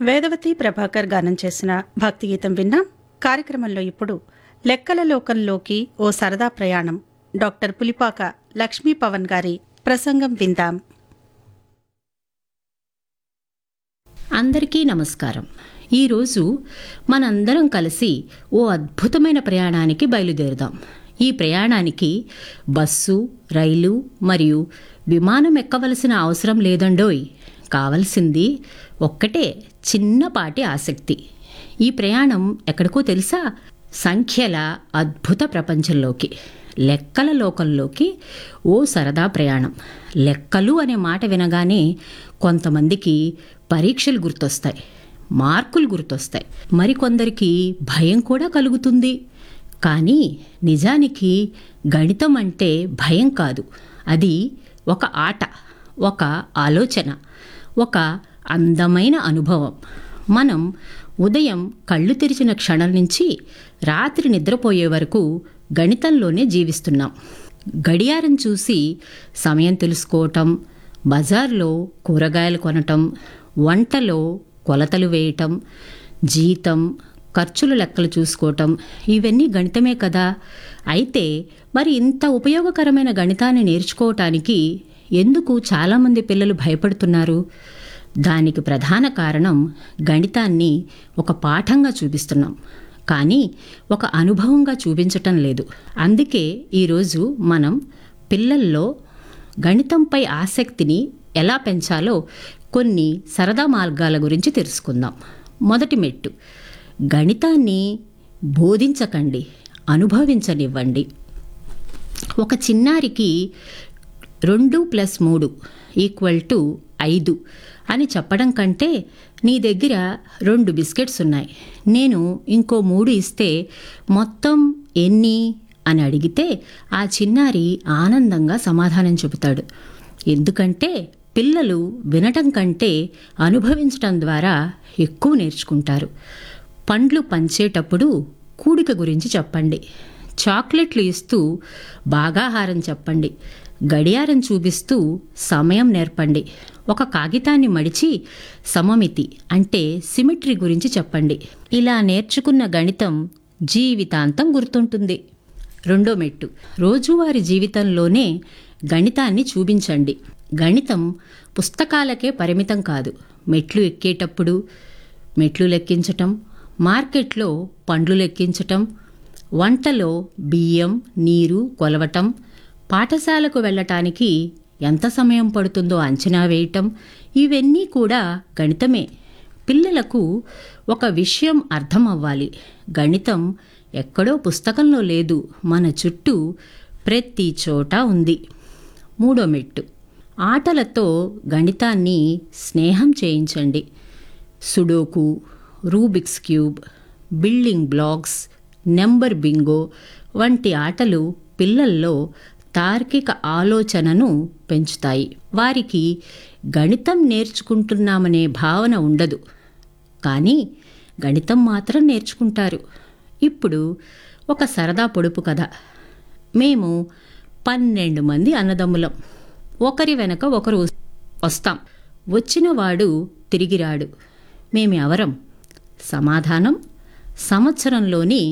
వేదవతి ప్రభాకర్ గానం చేసిన భక్తి గీతం విన్నాం కార్యక్రమంలో ఇప్పుడు లెక్కల లోకంలోకి ఓ సరదా ప్రయాణం డాక్టర్ పులిపాక లక్ష్మీ పవన్ గారి ప్రసంగం విందాం అందరికీ నమస్కారం ఈరోజు మనందరం కలిసి ఓ అద్భుతమైన ప్రయాణానికి బయలుదేరుదాం ఈ ప్రయాణానికి బస్సు రైలు మరియు విమానం ఎక్కవలసిన అవసరం లేదండోయ్ కావలసింది ఒక్కటే చిన్నపాటి ఆసక్తి ఈ ప్రయాణం ఎక్కడికో తెలుసా సంఖ్యల అద్భుత ప్రపంచంలోకి లెక్కల లోకంలోకి ఓ సరదా ప్రయాణం లెక్కలు అనే మాట వినగానే కొంతమందికి పరీక్షలు గుర్తొస్తాయి మార్కులు గుర్తొస్తాయి మరికొందరికి భయం కూడా కలుగుతుంది కానీ నిజానికి గణితం అంటే భయం కాదు అది ఒక ఆట ఒక ఆలోచన ఒక అందమైన అనుభవం మనం ఉదయం కళ్ళు తెరిచిన క్షణం నుంచి రాత్రి నిద్రపోయే వరకు గణితంలోనే జీవిస్తున్నాం గడియారం చూసి సమయం తెలుసుకోవటం బజార్లో కూరగాయలు కొనటం వంటలో కొలతలు వేయటం జీతం ఖర్చుల లెక్కలు చూసుకోవటం ఇవన్నీ గణితమే కదా అయితే మరి ఇంత ఉపయోగకరమైన గణితాన్ని నేర్చుకోవటానికి ఎందుకు చాలామంది పిల్లలు భయపడుతున్నారు దానికి ప్రధాన కారణం గణితాన్ని ఒక పాఠంగా చూపిస్తున్నాం కానీ ఒక అనుభవంగా చూపించటం లేదు అందుకే ఈరోజు మనం పిల్లల్లో గణితంపై ఆసక్తిని ఎలా పెంచాలో కొన్ని సరదా మార్గాల గురించి తెలుసుకుందాం మొదటి మెట్టు గణితాన్ని బోధించకండి అనుభవించనివ్వండి ఒక చిన్నారికి రెండు ప్లస్ మూడు ఈక్వల్ టు ఐదు అని చెప్పడం కంటే నీ దగ్గర రెండు బిస్కెట్స్ ఉన్నాయి నేను ఇంకో మూడు ఇస్తే మొత్తం ఎన్ని అని అడిగితే ఆ చిన్నారి ఆనందంగా సమాధానం చెబుతాడు ఎందుకంటే పిల్లలు వినటం కంటే అనుభవించటం ద్వారా ఎక్కువ నేర్చుకుంటారు పండ్లు పంచేటప్పుడు కూడిక గురించి చెప్పండి చాక్లెట్లు ఇస్తూ బాగాహారం చెప్పండి గడియారం చూపిస్తూ సమయం నేర్పండి ఒక కాగితాన్ని మడిచి సమమితి అంటే సిమెట్రీ గురించి చెప్పండి ఇలా నేర్చుకున్న గణితం జీవితాంతం గుర్తుంటుంది రెండో మెట్టు రోజువారి జీవితంలోనే గణితాన్ని చూపించండి గణితం పుస్తకాలకే పరిమితం కాదు మెట్లు ఎక్కేటప్పుడు మెట్లు లెక్కించటం మార్కెట్లో పండ్లు లెక్కించటం వంటలో బియ్యం నీరు కొలవటం పాఠశాలకు వెళ్ళటానికి ఎంత సమయం పడుతుందో అంచనా వేయటం ఇవన్నీ కూడా గణితమే పిల్లలకు ఒక విషయం అర్థం అవ్వాలి గణితం ఎక్కడో పుస్తకంలో లేదు మన చుట్టూ ప్రతి చోట ఉంది మూడో మెట్టు ఆటలతో గణితాన్ని స్నేహం చేయించండి sudoku Rubik's cube building blocks number bingo వంటి ఆటలు పిల్లల్లో తార్కిక ఆలోచనను పెంచుతాయి వారికి గణితం నేర్చుకుంటున్నామనే భావన ఉండదు కానీ గణితం మాత్రం నేర్చుకుంటారు ఇప్పుడు ఒక సరదా పొడుపు కథ మేము పన్నెండు మంది అన్నదమ్ములం ఒకరి వెనక ఒకరు వస్తాం వచ్చినవాడు తిరిగి రాడు మేమెవరం సమాధానం సంవత్సరంలోని